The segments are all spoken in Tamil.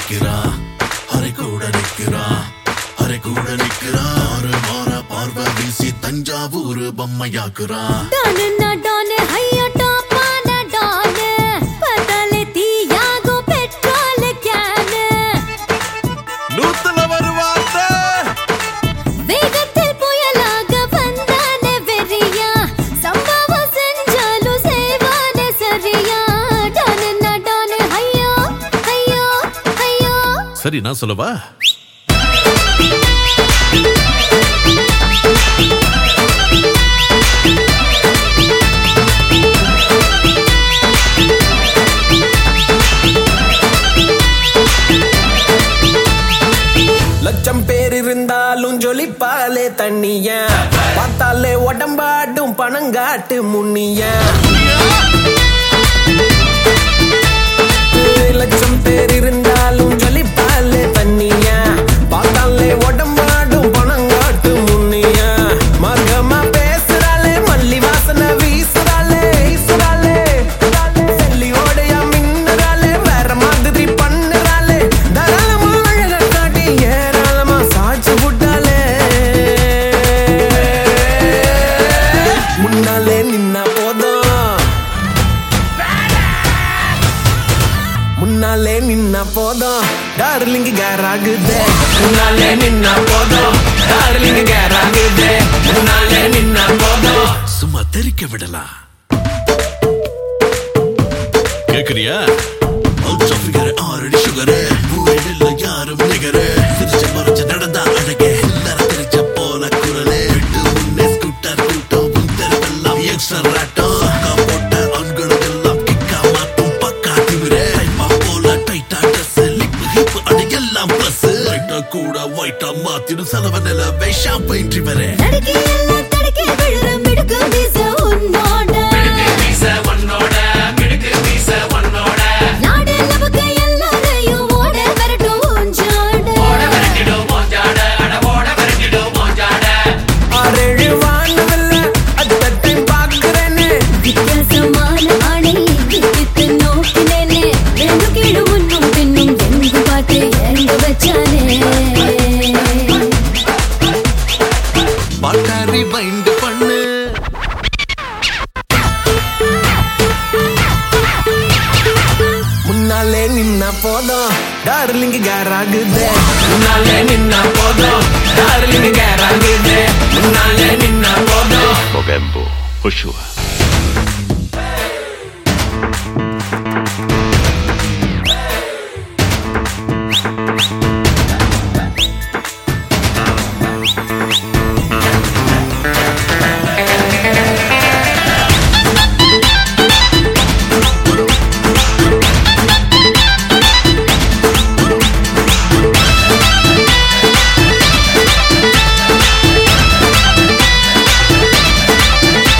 நிக்கிறா அரை கூட நிக்கிறா அரை கூட நிக்கிறா ஆறு மாற பார்வை வீசி தஞ்சாவூர் பொம்மையாக்குறா டானு நான் டானு ஹையா டாப்பான டானு பதலே தீயாகோ பெட்ரோல் கேனு நூத்துல வருவாத்த வேகத்தில் புயலாக வந்தானே வெறியா சம்பவம் செஞ்சாலும் செய்வானே சரியா டானு நான் டானு ஹையா ஹையா ஹையா சரி நான் சொல்லவா லட்சம் பேர் இருந்தாலும் ஜொலிப்பாலே தண்ணிய பார்த்தாலே உடம்பாட்டும் பணங்காட்டு முன்னிய லட்சம் பேர் இருந்தாலும் ஜொலிப்பாலே தண்ணிய பார்த்தாலே உடம்பாடும் பணங்காட்டு முன்னிய மார்க்கமா பேசுறாளே மல்லி வாசனை வீசுறாளே வீசுறாளே செல்லி ஓடையா மின்னுறாளே வேற மாதிரி பண்ணுறாளே தாராளமா அழக காட்டி ஏராளமா சாட்சி விட்டாளே முன்னாலே நின்னா போதும் முன்னாலே நின்னா போதும் டார்லிங் கேர் ஆகுதே முன்னாலே நின்னா போதும் டார்லிங் கேர் ஆகுதே முன்னாலே நின்னா போதும் சும்மா தெரிக்க விடலாம் கேக்குறியா அல்ட்ரா ஃபிகர் ஆறடி சுகரு ஊரில் யாரும் நிகரு சிரிச்சு மறைச்சு நடந்தா அழகே எல்லார தெரிச்ச போல குரலே விட்டு முன்னே ஸ்கூட்டர் கூட்டம் உன் தெருவெல்லாம் எக்ஸ்ட்ரா ராட்டம் அக்கா போட்ட ஆண்களுக்கு எல்லாம் கிக்கா மாட்டும் பக்கா திமிரே டைமா போல டைட்டா ட்ரெஸ் லிப் ஹிப் அது எல்லாம் பிளஸ் லைட்டா கூட ஒயிட்டா மாத்திடும் செலவு நிலவே ஷாம்பைன் வரேன் தடுக்கி எல்லாம் தடுக்கி விழுற மிடுக்கு வீச உன்னோட நாடு நமக்கு எல்லாரையும் ஓட வரட்டும் உஞ்சாட ஆறேழு வானவில்ல அத்த டைம் பாக்குறேன்னு வித்தியாசமான ஆணை வித்தித்து நோக்கினேனே ரெண்டு கீழு முன்னும் பின்னும் எங்கு பார்த்து எங்க வச்சானே பாட்டாரி வைண்ட் பண்ணு முன்னாலே நின்னா போதும் டார்லிங் கேர் ஆகுதே முன்னாலே நின்னா போதும் டார்லிங் கேர் ஆகுதே முன்னாலே நின்னா போதும் Mogembo, Joshua.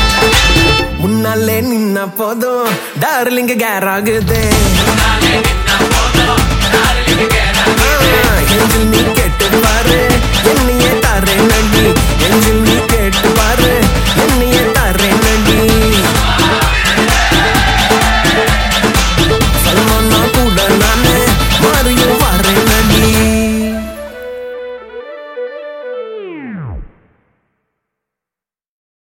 முன்னாலே நின்னா போதும் டார்லிங் கேர் ஆகுதே